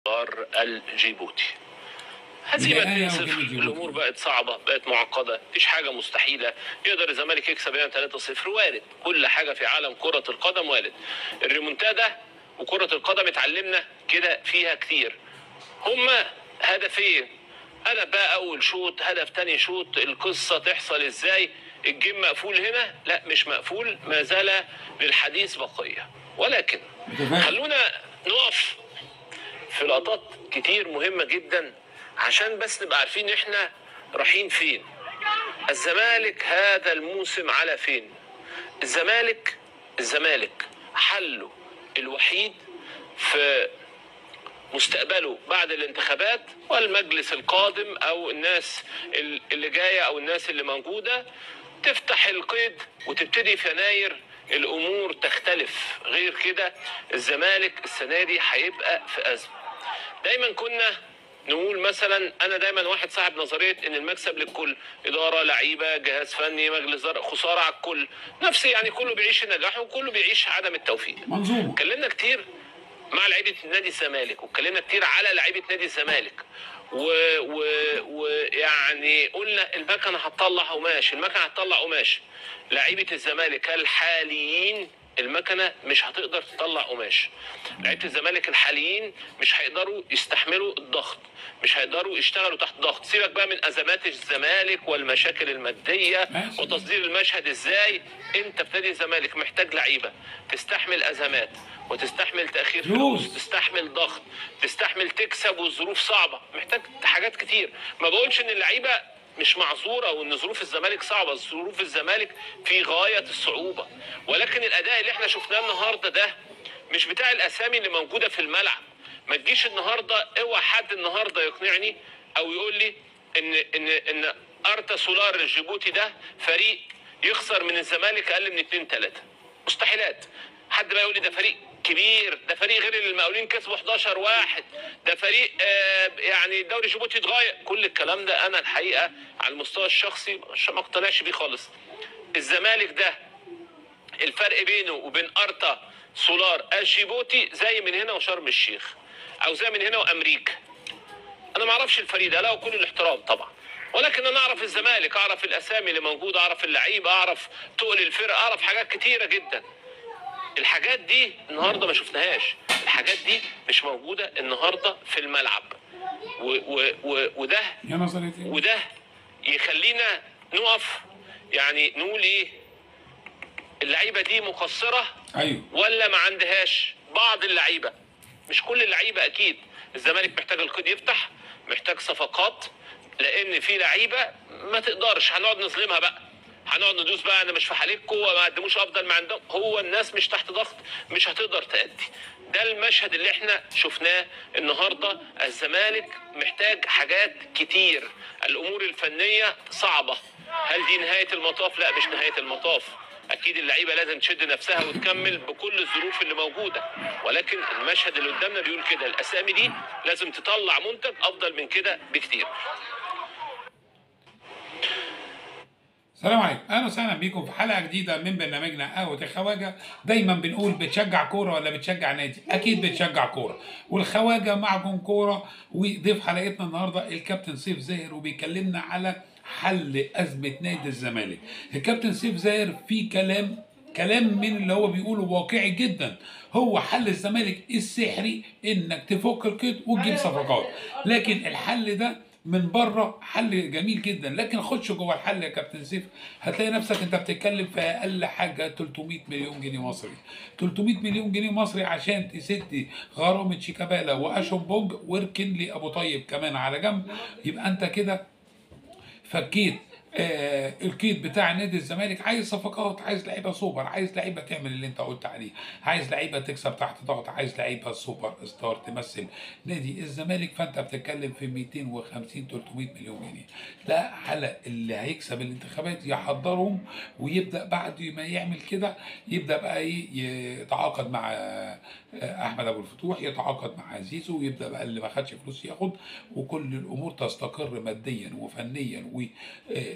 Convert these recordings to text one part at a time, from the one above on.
دار الجيبوتي هزيمة نهاية 2-0 وجيم الجيبوتي. الامور بقت صعبه بقت معقده مفيش حاجه مستحيله يقدر الزمالك يكسب يعني 3-0 وارد كل حاجه في عالم كره القدم وارد الريمونتادا وكره القدم اتعلمنا كده فيها كتير هما هدفين هدف بقى اول شوط هدف تاني شوط القصه تحصل ازاي الجيم مقفول هنا لا مش مقفول ما زال للحديث بقيه ولكن متفاهم. خلونا نقف في لقطات كتير مهمة جدا عشان بس نبقى عارفين احنا رايحين فين الزمالك هذا الموسم على فين الزمالك الزمالك حله الوحيد في مستقبله بعد الانتخابات والمجلس القادم او الناس ال- اللي جايه او الناس اللي موجوده تفتح القيد وتبتدي في يناير الامور تختلف غير كده الزمالك السنه دي هيبقى في ازمه دايما كنا نقول مثلا انا دايما واحد صاحب نظريه ان المكسب للكل اداره لعيبه جهاز فني مجلس إدارة، خساره على الكل نفس يعني كله بيعيش النجاح وكله بيعيش عدم التوفيق منظومه اتكلمنا كتير مع لعيبه نادي الزمالك واتكلمنا كتير على لعيبه نادي الزمالك ويعني و... ويعني قلنا المكنه هتطلع قماش المكنه هتطلع قماش لعيبه الزمالك الحاليين المكنه مش هتقدر تطلع قماش لعيبه الزمالك الحاليين مش هيقدروا يستحملوا الضغط مش هيقدروا يشتغلوا تحت ضغط سيبك بقى من ازمات الزمالك والمشاكل الماديه ماشي. وتصدير المشهد ازاي انت في نادي الزمالك محتاج لعيبه تستحمل ازمات وتستحمل تاخير فلوس. فلوس تستحمل ضغط تستحمل تكسب والظروف صعبه محتاج حاجات كتير ما بقولش ان اللعيبه مش معذوره وان ظروف الزمالك صعبه ظروف الزمالك في غايه الصعوبه ولكن الاداء اللي احنا شفناه النهارده ده مش بتاع الاسامي اللي موجوده في الملعب ما تجيش النهارده اوعى حد النهارده يقنعني او يقول لي ان ان ان ارتا سولار الجيبوتي ده فريق يخسر من الزمالك اقل من 2 3 مستحيلات حد بقى يقول لي ده فريق كبير ده فريق غير اللي المقاولين كسبوا 11 واحد ده فريق آه يعني دوري جيبوتي اتغير كل الكلام ده انا الحقيقه على المستوى الشخصي مش ما اقتنعش بيه خالص الزمالك ده الفرق بينه وبين ارتا سولار الجيبوتي زي من هنا وشرم الشيخ او زي من هنا وامريكا انا ما اعرفش الفريق ده له كل الاحترام طبعا ولكن انا اعرف الزمالك اعرف الاسامي اللي موجوده اعرف اللعيبه اعرف تقل الفرقه اعرف حاجات كتيره جدا الحاجات دي النهارده ما شفناهاش الحاجات دي مش موجوده النهارده في الملعب و و و وده يا نظريه ايه؟ وده يخلينا نقف يعني نقول ايه اللعيبه دي مقصره ايوه ولا ما عندهاش بعض اللعيبه مش كل اللعيبه اكيد الزمالك محتاج القيد يفتح محتاج صفقات لان في لعيبه ما تقدرش هنقعد نظلمها بقى هنقعد ندوس بقى انا مش في حالتكم وما قدموش افضل ما عندهم هو الناس مش تحت ضغط مش هتقدر تأدي ده المشهد اللي احنا شفناه النهارده الزمالك محتاج حاجات كتير الامور الفنيه صعبه هل دي نهايه المطاف لا مش نهايه المطاف اكيد اللعيبه لازم تشد نفسها وتكمل بكل الظروف اللي موجوده ولكن المشهد اللي قدامنا بيقول كده الاسامي دي لازم تطلع منتج افضل من كده بكتير السلام عليكم اهلا وسهلا بيكم في حلقه جديده من برنامجنا قهوه الخواجه دايما بنقول بتشجع كوره ولا بتشجع نادي اكيد بتشجع كوره والخواجه معكم كوره وضيف حلقتنا النهارده الكابتن سيف زاهر وبيكلمنا على حل ازمه نادي الزمالك الكابتن سيف زاهر في كلام كلام من اللي هو بيقوله واقعي جدا هو حل الزمالك السحري انك تفك القيد وتجيب صفقات لكن الحل ده من بره حل جميل جدا لكن خش جوه الحل يا كابتن سيف هتلاقي نفسك انت بتتكلم في اقل حاجه 300 مليون جنيه مصري 300 مليون جنيه مصري عشان تسد غرامه شيكابالا واشون بونج واركن لي ابو طيب كمان على جنب يبقى انت كده فكيت آه القيد بتاع نادي الزمالك عايز صفقات عايز لعيبه سوبر عايز لعيبه تعمل اللي انت قلت عليه عايز لعيبه تكسب تحت ضغط عايز لعيبه سوبر ستار تمثل نادي الزمالك فانت بتتكلم في 250 300 مليون جنيه لا على اللي هيكسب الانتخابات يحضرهم ويبدا بعد ما يعمل كده يبدا بقى ايه يتعاقد مع آه، احمد ابو الفتوح يتعاقد مع زيزو ويبدا بقى اللي ما خدش فلوس ياخد وكل الامور تستقر ماديا وفنيا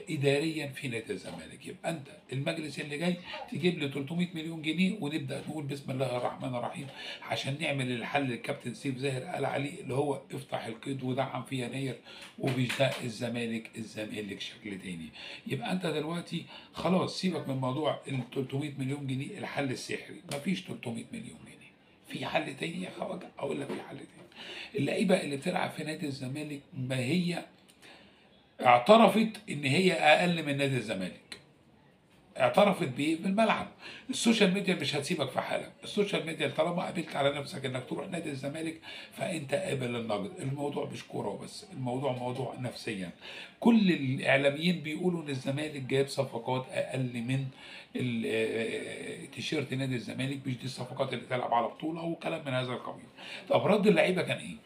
اداريا في نادي الزمالك يبقى انت المجلس اللي جاي تجيب لي 300 مليون جنيه ونبدا نقول بسم الله الرحمن الرحيم عشان نعمل الحل اللي الكابتن سيف زاهر قال عليه اللي هو افتح القيد ودعم في يناير ومش ده الزمالك الزمالك شكل تاني يبقى انت دلوقتي خلاص سيبك من موضوع ال 300 مليون جنيه الحل السحري مفيش 300 مليون جنيه في حل تاني يا خواجه اقول لك في حل تاني اللعيبه اللي بتلعب في نادي الزمالك ما هي اعترفت ان هي اقل من نادي الزمالك اعترفت بايه بالملعب السوشيال ميديا مش هتسيبك في حالك السوشيال ميديا طالما قابلت على نفسك انك تروح نادي الزمالك فانت قابل للنقد الموضوع مش كوره وبس الموضوع موضوع نفسيا كل الاعلاميين بيقولوا ان الزمالك جايب صفقات اقل من ال- آه، تيشيرت نادي الزمالك مش دي الصفقات اللي تلعب على بطوله وكلام من هذا القبيل طب رد اللعيبه كان ايه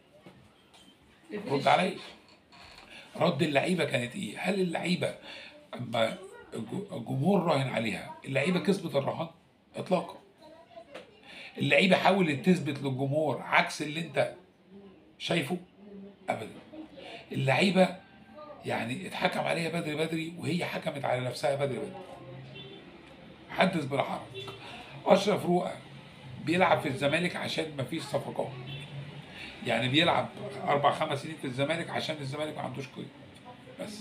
رد عليا رد اللعيبه كانت ايه؟ هل اللعيبه اما الج- الجمهور راهن عليها اللعيبه كسبت الرهان؟ اطلاقا. اللعيبه حاولت تثبت للجمهور عكس اللي انت شايفه؟ ابدا. اللعيبه يعني اتحكم عليها بدري بدري وهي حكمت على نفسها بدري بدري. حدث بلا حرج. اشرف رؤى بيلعب في الزمالك عشان مفيش صفقات. يعني بيلعب اربع خمس سنين في الزمالك عشان الزمالك ما عندوش قيد بس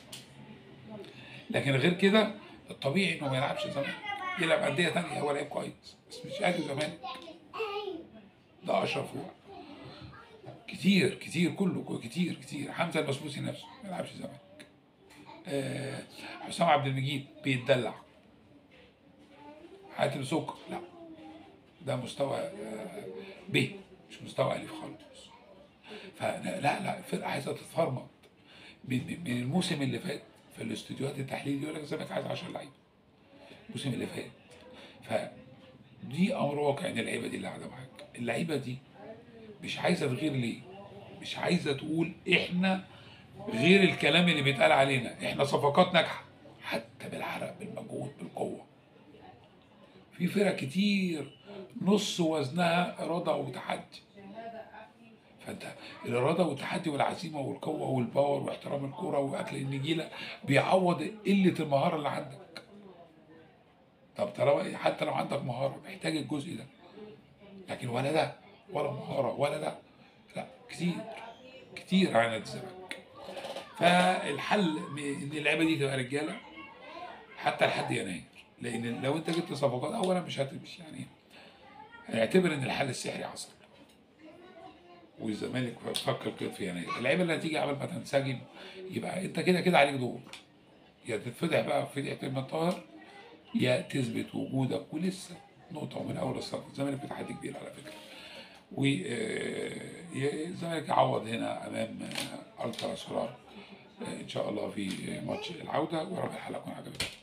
لكن غير كده الطبيعي انه ما يلعبش زمالك يلعب انديه تانية هو لعيب كويس بس مش اجي زمالك ده اشرف هو كتير كتير كله كتير كتير حمزه المسموسي نفسه ما يلعبش زمالك آه حسام عبد المجيد بيتدلع حاتم سكر لا ده مستوى آه، ب مش مستوى الف خالص فلا لا لا الفرقه عايزه تتفرمط من من الموسم اللي فات في الاستوديوهات التحليل يقول لك الزمالك عايز 10 لعيبه الموسم اللي فات فدي امر واقع ان اللعيبه دي اللي قاعده معاك اللعيبه دي مش عايزه تغير ليه؟ مش عايزه تقول احنا غير الكلام اللي بيتقال علينا احنا صفقات ناجحه حتى بالعرق بالمجهود بالقوه في فرق كتير نص وزنها اراده وتحدي فانت الاراده والتحدي والعزيمه والقوه والباور واحترام الكوره واكل النجيله بيعوض قله المهاره اللي عندك طب طالما حتى لو عندك مهاره محتاج الجزء ده لكن ولا ده ولا مهاره ولا ده لا كتير كتير على نادي الزمالك فالحل م- ان اللعيبه دي تبقى رجاله حتى لحد يناير لان لو انت جبت صفقات اولا مش هتمشي يعني اعتبر ان الحل السحري حصل والزمالك فك القيد في يناير اللعيبه اللي هتيجي قبل ما تنسجم يبقى انت كده كده عليك دور يا تتفتح بقى في فرقه ايمن طاهر يا تثبت وجودك ولسه نقطه من اول الصف الزمالك في تحدي كبير على فكره والزمالك يعوض هنا امام آه، الترا سولار آه، ان شاء الله في ماتش العوده ورب الحلقه تكون عجبتكم